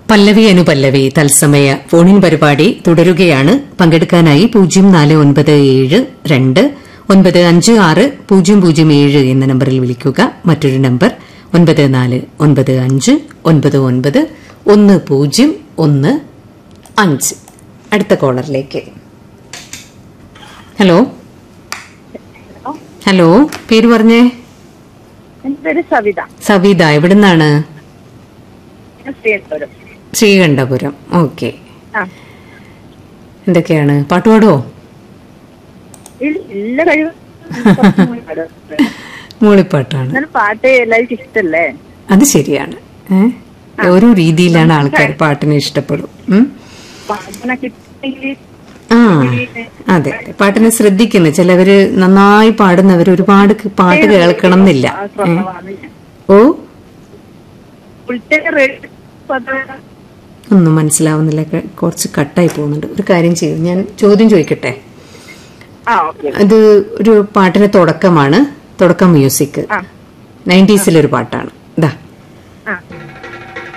പല്ലവി അനുപല്ലവി തത്സമയ ഫോണിൻ പരിപാടി തുടരുകയാണ് പങ്കെടുക്കാനായി പൂജ്യം നാല് ഒൻപത് ഏഴ് രണ്ട് ഒൻപത് അഞ്ച് ആറ് പൂജ്യം പൂജ്യം ഏഴ് എന്ന നമ്പറിൽ വിളിക്കുക മറ്റൊരു നമ്പർ ഒൻപത് നാല് ഒൻപത് അഞ്ച് ഒൻപത് ഒൻപത് ഒന്ന് പൂജ്യം ഒന്ന് അഞ്ച് അടുത്ത കോളറിലേക്ക് ഹലോ ഹലോ പേര് പറഞ്ഞേ എന്റെ പേര് സവിത സവിത എവിടുന്നാണ് ഞാൻ ശ്രീകണ്ഠപുരം ശ്രീകണ്ഠപുരം ഓക്കെ ആ എന്തൊക്കെയാണ് പാട്ടുപാടോ ഇല്ല- ഇല്ല കഴിവ് കുറച്ചും കൂടി പാടും. മൂളിപ്പാട്ടാണ് എന്നാലും പാട്ട് എല്ലാവർക്കും ഇഷ്ടല്ലേ അത് ശരിയാണ് ഏ? ഓരോ രീതിയിലാണ് ആൾക്കാർ പാട്ടിനെ ഇഷ്ടപ്പെടും ഉം? പാട്ടിനെ കിട്ടിയെങ്കിൽ ആ അതെ അതെ. പാട്ടിനെ ശ്രദ്ധിക്കുന്നു ചിലവര് നന്നായി പാടുന്നവർ ഒരുപാട് ക- പാട്ട് കേൾക്കണം എന്നില്ല ആ ഏ? സ്വഭാവമാണ് ഞാൻ. ഓ ഫുൾ ടൈം റേഡിയോ പദം- ഒന്നും മനസ്സിലാവുന്നില്ല ക- കുറച്ച് കട്ടായി പോകുന്നുണ്ട് ഒരു കാര്യം ചെയ്യും ഞാൻ ചോദ്യം ചോദിക്കട്ടെ ആ ഓക്കെ അത് ഒരു പാട്ടിന്റെ തുടക്കമാണ് തുടക്കം മ്യൂസിക് ആ നയൻറ്റീസിലൊരു പാട്ടാണ് ഇതാ